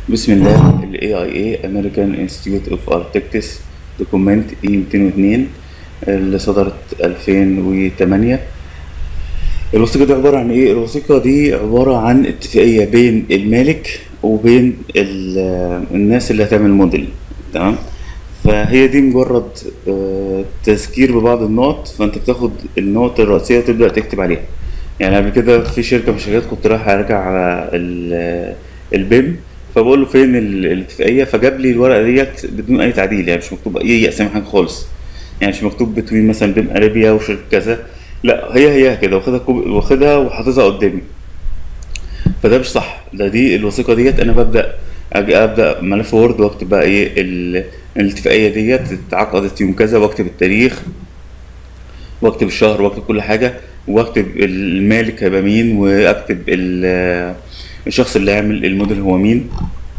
بسم الله ال AIA American Institute of Architects دوكومنت E 202 اللي صدرت 2008 الوثيقة دي عبارة عن ايه؟ الوثيقة دي عبارة عن اتفاقية بين المالك وبين ال- الناس اللي هتعمل موديل تمام؟ فهي دي مجرد آه، تذكير ببعض النقط فانت بتاخد النقط الرئيسية وتبدأ تكتب عليها يعني قبل كده في شركة من الشركات كنت رايح اراجع على ال- البيم فبقول له فين ال- الاتفاقية فجاب لي الورقة ديت بدون أي تعديل يعني مش مكتوب أي أسامي حاجة خالص يعني مش مكتوب بتوين مثلا بين أرابيا وشركة كذا لا هي هي كده واخدها كوب- واخدها وحاططها قدامي فده مش صح ده دي الوثيقه ديت انا ببدا اجي ابدا ملف وورد واكتب بقى ايه ال- الاتفاقيه ديت اتعقدت يوم كذا واكتب التاريخ واكتب الشهر واكتب كل حاجه واكتب المالك هيبقى مين واكتب ال- الشخص اللي هيعمل الموديل هو مين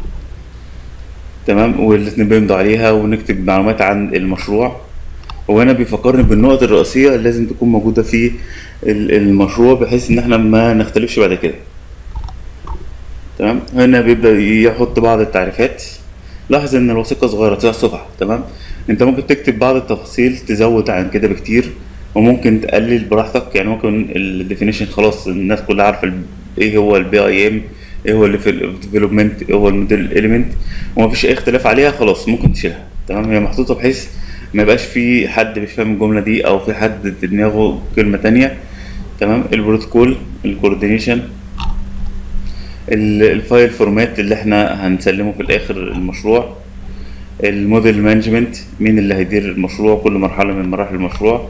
تمام والاتنين بيمضوا عليها ونكتب معلومات عن المشروع وهنا بيفكرني بالنقط الرئيسيه اللي لازم تكون موجوده في ال- المشروع بحيث ان احنا ما نختلفش بعد كده تمام هنا بيبدأ يحط بعض التعريفات لاحظ ان الوثيقة صغيرة تسع صفح تمام انت ممكن تكتب بعض التفاصيل تزود عن كده بكتير وممكن تقلل براحتك يعني ممكن الديفينيشن خلاص الناس كلها عارفة ال- ايه هو البي اي ام ايه هو اللي في الديفلوبمنت ايه هو الموديل اليمنت ومفيش اي اختلاف عليها خلاص ممكن تشيلها تمام هي محطوطة بحيث ما يبقاش في حد مش فاهم الجملة دي او في حد في دماغه كلمة تانية تمام البروتوكول الكوردينيشن ال- الفايل فورمات اللي احنا هنسلمه في الاخر المشروع الموديل مانجمنت مين اللي هيدير المشروع كل مرحلة من مراحل المشروع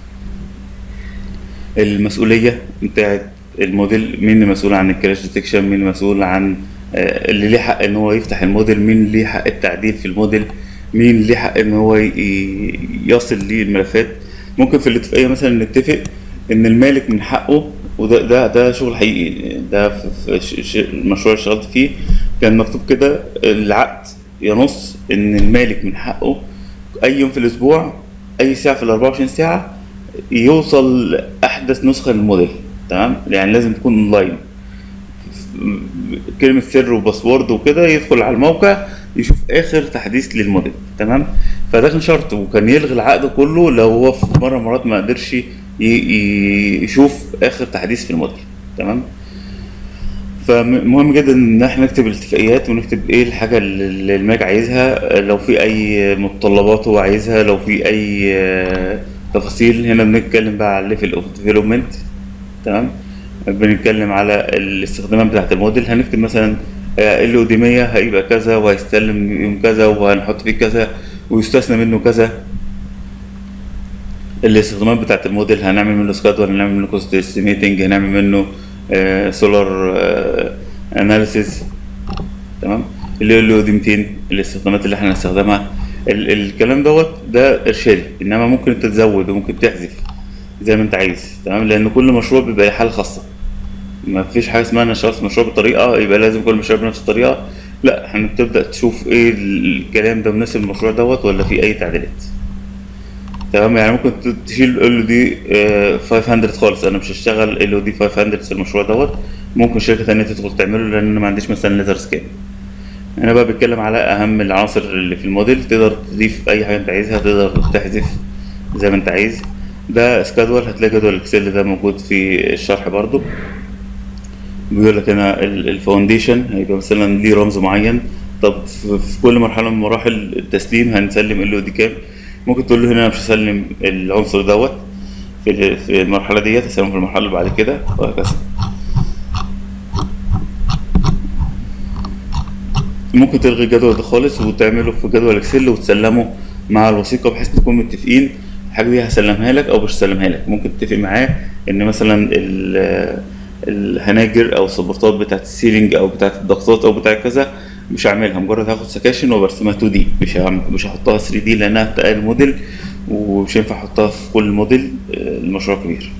المسؤولية بتاعت الموديل مين المسؤول عن الكراش ديتكشن مين المسؤول عن آه، اللي ليه حق ان هو يفتح الموديل مين ليه حق التعديل في الموديل مين ليه حق ان هو ي- ي- يصل ليه الملفات ممكن في الاتفاقية مثلا نتفق ان المالك من حقه وده ده ده شغل حقيقي ده في في ش- ش- المشروع اللي اشتغلت فيه كان مكتوب كده العقد ينص ان المالك من حقه اي يوم في الاسبوع اي ساعه في ال 24 ساعه يوصل احدث نسخه للموديل تمام يعني لازم تكون اونلاين كلمه سر وباسورد وكده يدخل على الموقع يشوف اخر تحديث للموديل تمام فده كان شرط وكان يلغي العقد كله لو هو في مره من المرات ما قدرش ي- ي- يشوف اخر تحديث في الموديل تمام فمهم جدا ان احنا نكتب الاتفاقيات ونكتب ايه الحاجه اللي المالك عايزها لو في اي متطلبات هو عايزها لو في اي آه، تفاصيل هنا بنتكلم بقى على الليفل اوف ديفلوبمنت تمام بنتكلم على الاستخدامات بتاعه الموديل هنكتب مثلا ال قديمية هيبقى كذا وهيستلم يوم كذا وهنحط فيه كذا ويستثنى منه كذا الاستخدامات بتاعت الموديل هنعمل منه سكادول هنعمل منه كوست استيميتنج هنعمل منه سولار اناليسيس تمام اللي هو اللي دي 200 الاستخدامات اللي احنا هنستخدمها ال- الكلام دوت ده ارشادي انما ممكن انت تزود وممكن تحذف زي ما انت عايز تمام لان كل مشروع بيبقى له حاله خاصه ما فيش حاجه اسمها انا اشتغلت في مشروع بطريقه يبقى لازم كل مشروع بنفس الطريقه لا احنا بتبدا تشوف ايه الكلام ده مناسب للمشروع دوت ولا في اي تعديلات تمام يعني ممكن ت- تشيل ال دي 500 خالص انا مش هشتغل ال دي 500 في المشروع دوت ممكن شركه تانية تدخل تعمله لان انا ما عنديش مثلا ليزر سكان انا بقى بتكلم على اهم العناصر اللي في الموديل تقدر تضيف اي حاجه انت عايزها تقدر تحذف زي ما انت عايز ده سكادول هتلاقي جدول الاكسل ده موجود في الشرح برضو بيقول لك هنا ال- الفاونديشن هيبقى مثلا ليه رمز معين طب في في كل مرحله من مراحل التسليم هنسلم ال دي كام ممكن تقول له هنا انا مش هسلم العنصر دوت في ال- في المرحله ديت هسلمه في المرحله اللي بعد كده وهكذا ممكن تلغي الجدول ده خالص وتعمله في جدول اكسل وتسلمه مع الوثيقه بحيث نكون متفقين الحاجه دي هسلمها لك او مش هسلمها لك ممكن تتفق معاه ان مثلا ال- الهناجر او السبورتات بتاعت السيلينج او بتاعت الضغطات او بتاعت كذا مش هعملها مجرد هاخد سكاشن وبرسمها 2 دي مش هعمل مش هحطها 3 دي لانها بتقل موديل ومش هينفع احطها في كل موديل آه، المشروع كبير